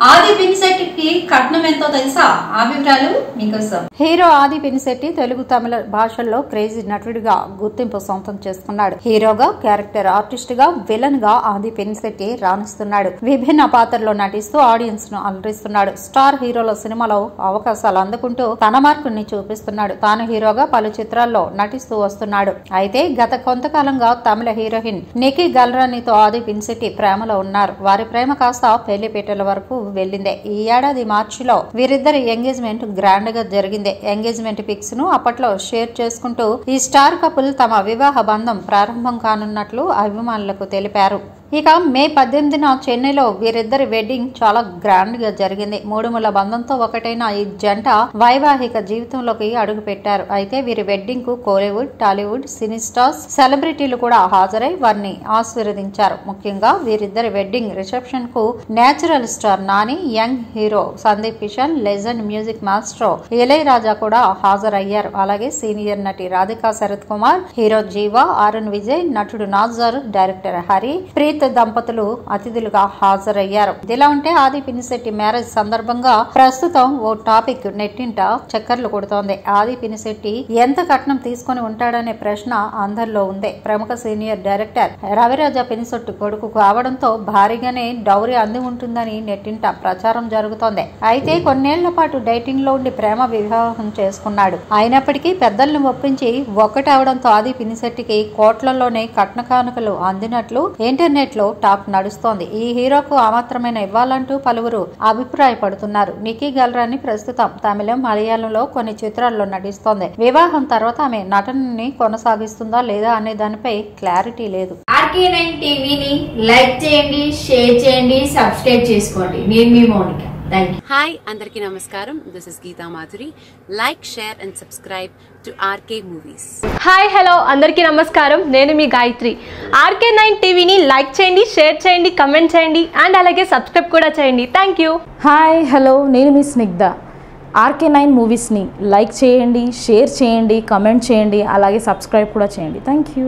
ఆది పినిశెట్టికి కట్నం ఎంతో తెలుసా ఆ వివరాలు మీకోసం హీరో ఆది పినిశెట్టి తెలుగు తమిళ భాషల్లో క్రేజీ నటుడిగా గుర్తింపు సొంతం చేసుకున్నాడు హీరోగా క్యారెక్టర్ ఆర్టిస్ట్ గా విలన్ గా ఆది పినిశెట్టి రాణిస్తున్నాడు విభిన్న పాత్రల్లో నటిస్తూ ఆడియన్స్ ను అలరిస్తున్నాడు స్టార్ హీరోల సినిమాలో అవకాశాలు అందుకుంటూ తన మార్కుని చూపిస్తున్నాడు తాను హీరోగా పలు చిత్రాల్లో నటిస్తూ వస్తున్నాడు అయితే గత కొంతకాలంగా తమిళ హీరోయిన్ నికీ గల్రానితో ఆది పినిశెట్టి ప్రేమలో ఉన్నారు వారి ప్రేమ కాస్త పెళ్లిపీటల వరకు వెళ్ళిందే ఈ ఏడాది మార్చిలో వీరిద్దరి ఎంగేజ్మెంట్ గ్రాండ్ గా జరిగింది ఎంగేజ్మెంట్ పిక్స్ ను అప్పట్లో షేర్ చేసుకుంటూ ఈ స్టార్ కపుల్ తమ వివాహ బంధం ప్రారంభం కానున్నట్లు అభిమానులకు తెలిపారు ఇక మే పద్దెనిమిదిన చెన్నైలో వీరిద్దరి వెడ్డింగ్ చాలా గ్రాండ్ గా జరిగింది మూడుముల బంధంతో ఒకటైన ఈ జంట వైవాహిక జీవితంలోకి అడుగు పెట్టారు అయితే వీరి వెడ్డింగ్ కు కోలీవుడ్ టాలీవుడ్ సినీ స్టార్స్ సెలబ్రిటీలు కూడా హాజరై వారిని ఆశీర్వదించారు ముఖ్యంగా వీరిద్దరి వెడ్డింగ్ రిసెప్షన్ కు natural star Nani young hero Sandeep Kishan legend music master Ilaiyaraaja కూడా హాజరయ్యారు అలాగే సీనియర్ నటి రాధికా శరత్ కుమార్ హీరో జీవా అరుణ్ విజయ్ నటుడు నాజర్ డైరెక్టర్ హరి ప్రీత్ దంపతులు అతిథులుగా హాజరయ్యారు ఇదిలా ఉంటే ఆది పినిశెట్టి మ్యారేజ్ సందర్భంగా ప్రస్తుతం ఓ టాపిక్ నెట్టింట చక్కర్లు కొడుతోంది ఆది పినిశెట్టి ఎంత కట్నం తీసుకొని ఉంటాడనే ప్రశ్న అందరిలో ఉంది ప్రముఖ సీనియర్ డైరెక్టర్ రవిరాజ పినిశెట్టి కొడుకు కావడంతో భారీగానే డౌరీ అంది ఉంటుందని నెట్టింట ప్రచారం జరుగుతోంది అయితే కొన్నేళ్ల పాటు డైటింగ్ లో ఉండి ప్రేమ వివాహం చేసుకున్నాడు అయినప్పటికీ పెద్దల్ని ఒప్పించి ఒక్కటవడంతో ఆది పినిశెట్టికి కోట్లలోనే కట్న కానుకలు అందినట్లు ఇంటర్నెట్ లో టాక్ నడుస్తోంది ఈ హీరోకు అమాత్రమైన ఇవ్వాలంటూ పలువురు అభిప్రాయపడుతున్నారు నికీ గల్రాని ప్రస్తుతం తమిళం మలయాళంలో కొన్ని చిత్రాల్లో నటిస్తోంది వివాహం తర్వాత ఆమె నటనని కొనసాగిస్తుందా లేదా అనే దానిపై క్లారిటీ లేదు ఆర్కే నైన్ టీవీని లైక్ చేయండి షేర్ చేయండి సబ్స్క్రైబ్ చేసుకోండి నేను మీ మౌనిక థ్యాంక్ యూ హాయ్ అందరికీ నమస్కారం this is Geetha Madhuri like share and subscribe to RK movies hi hello అందరికీ నమస్కారం నేను మీ గాయత్రి ఆర్కే నైన్ టీవీని లైక్ చేయండి షేర్ చేయండి కమెంట్ చేయండి అండ్ అలాగే సబ్స్క్రైబ్ కూడా చేయండి థ్యాంక్ యూ హాయ్ హలో నేను మీ స్నిగ్ధ ఆర్కే నైన్ మూవీస్ని లైక్ చేయండి షేర్ చేయండి కమెంట్ చేయండి అలాగే సబ్స్క్రైబ్ కూడా చేయండి థ్యాంక్ యూ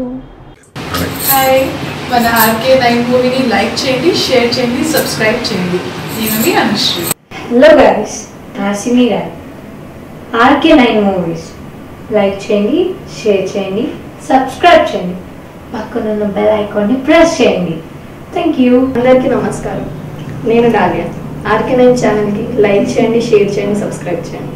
హాయ్ మన ఆర్కే నైన్ మూవీని లైక్ చేయండి షేర్ చేయండి సబ్స్క్రైబ్ చేయండి నేను మీ అనుశ్రీ హలో గాయస్ నాసిమి గారు ఆర్కే నైన్ మూవీస్ లైక్ చేయండి షేర్ చేయండి సబ్స్క్రైబ్ చేయండి పక్కనున్న బెల్ ఐకాన్ని ప్రెస్ చేయండి థ్యాంక్ యూ అందరికీ నమస్కారం నేను డాలియా ఆర్కే నైన్ ఛానల్కి లైక్ చేయండి షేర్ చేయండి సబ్స్క్రైబ్ చేయండి